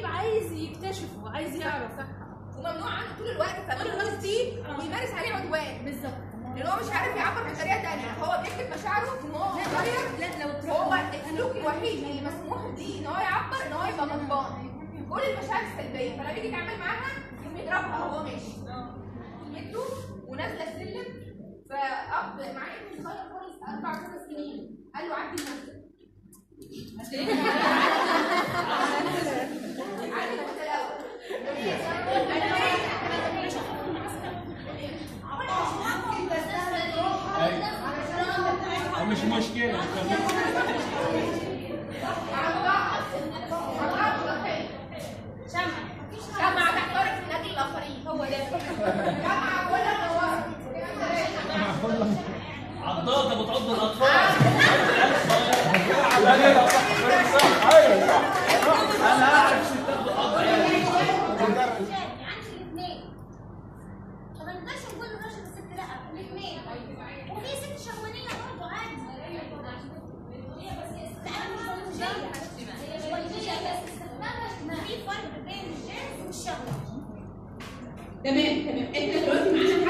عايز يكتشفه عايز يعرف وممنوع عنه طول الوقت فكل الناس دي بيمارس عليه عدوان بالظبط لان هو مش عارف يعبر بطريقه ثانيه هو بيكتب مشاعره ان هو صغير لا لو هو السلوك الوحيد اللي مسموح بيه ان هو يعبر ان هو يبقى غضبان كل المشاعر السلبيه فلما يجي يتعامل معاها يقوم يضربها وهو ماشي يده ونازله السلم فاب معاه ابن صغير خالص اربع خمس سنين قال له عدي المنزل عدي المنزل الاول أيوة. مش مشكلة جمع تحترق من اجل الاخرين هو ده جمع ولا منوره عضاضة بتعض الأطفال أنا أعرف ستات بتعض عندي الاثنين طب ما نقدرش نقول الراجل والست لا الاثنين وفي ست شهوانيه برضه عادي لا انا مش بيولوجيه مش بيولوجيه بس استخدامها في فرق بين الجنس والشهوه تمام تمام احنا دلوقتي معانا